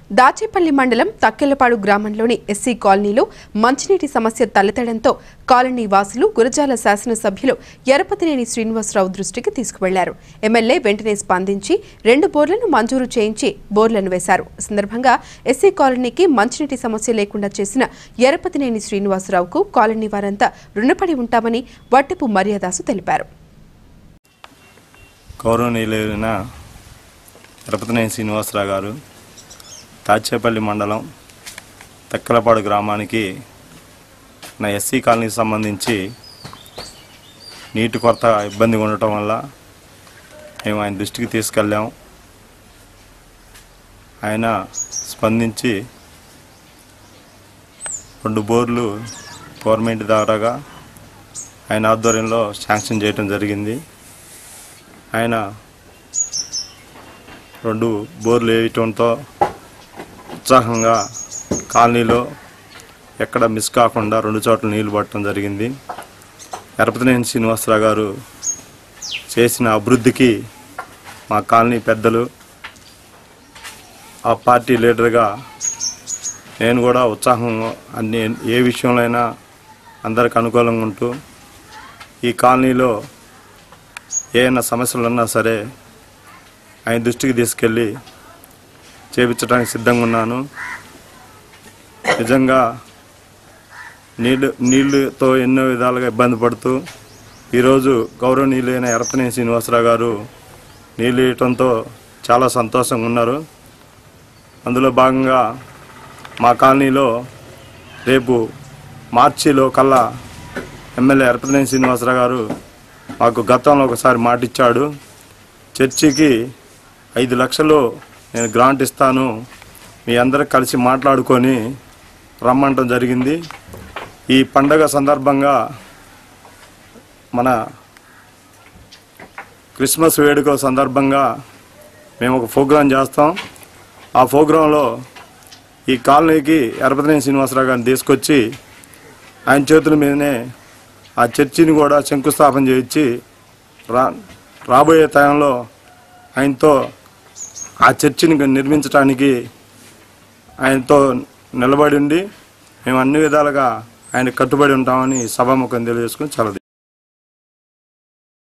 దాచేపల్లి మండలం తక్కెలపాడు గ్రామంలోని ఎస్సీ కాలనీలో మంచినీటి సమస్య తలెత్తడంతో కాలనీ వాసులు గురజాల శాసనసభ్యులు ఎరపతినేని శ్రీనివాసరావు దృష్టికి తీసుకువెళ్లారు ఎమ్మెల్యే వెంటనే స్పందించి రెండు బోర్లను మంజూరు చేయించి బోర్లను వేశారు ఈ సందర్భంగా ఎస్సీ కాలనీకి మంచినీటి సమస్య లేకుండా చేసిన ఎరపతినేని శ్రీనివాసరావుకు కాలనీ వారంతా రుణపడి ఉంటామని వట్టపు మర్యాదాసు తెలిపారు గౌరవనీయులైన తిరుపతినేని శ్రీనివాసరావు గారు తాచేపల్లి మండలం తెక్కలపాడు గ్రామానికి నా ఎస్సీ కాలనీకి సంబంధించి నీటి కొరత ఇబ్బందిగా ఉండటం వల్ల మేము ఆయన దృష్టికి తీసుకెళ్ళాం ఆయన స్పందించి రెండు బోర్లు గవర్నమెంట్ ద్వారాగా ఆయన ఆధ్వర్యంలో శాంక్షన్ చేయడం జరిగింది ఆయన రెండు బోర్లు వేయటంతో ఉత్సాహంగా కాలనీలో ఎక్కడ మిస్ కాకుండా రెండు చోట్ల నీళ్లు పట్టడం జరిగింది ఎరపతినేని శ్రీనివాసరావు గారు చేసిన అభివృద్ధికి మా కాలనీ పెద్దలు ఆ పార్టీ లీడర్గా నేను కూడా ఉత్సాహం అన్ని ఏ విషయంలో అయినా అందరికి అనుకూలంగా ఉంటూ ఈ కాలనీలో ఏమైనా సమస్యలు ఉన్నా సరే ఆయన దృష్టికి తీసుకెళ్ళి చేపించడానికి సిద్ధంగా ఉన్నాను నిజంగా నీళ్ళు నీళ్ళతో ఎన్నో విధాలుగా ఇబ్బంది పడుతూ ఈరోజు గౌరవనీయులైన ఎరపనేని శ్రీనివాసరావు గారు నీళ్ళు ఇవ్వటంతో చాలా సంతోషంగా ఉన్నారు అందులో భాగంగా మా కాలనీలో రేపు మార్చిలో కల్లా ఎమ్మెల్యే ఎరపతినేని శ్రీనివాసరావు గారు మాకు గతంలో ఒకసారి మాట ఇచ్చాడు చర్చికి ఐదు లక్షలు నేను గ్రాంట్ ఇస్తాను మీ అందరికి కలిసి మాట్లాడుకొని రమ్మంటం జరిగింది ఈ పండగ సందర్భంగా మన క్రిస్మస్ వేడుక సందర్భంగా మేము ఒక ప్రోగ్రాం చేస్తాం ఆ ప్రోగ్రాంలో ఈ కాలనీకి ఎరపతినేని శ్రీనివాసరావు గారిని తీసుకొచ్చి ఆయన చేతుల మీదనే ఆ చర్చిని కూడా శంకుస్థాపన చేయించి రా రాబోయే టైంలో ఆయనతో ఆ చర్చిని నిర్మించడానికి ఆయనతో నిలబడి ఉండి మేము అన్ని విధాలుగా ఆయన కట్టుబడి ఉంటామని సభాముఖం తెలియజేసుకుని చాలా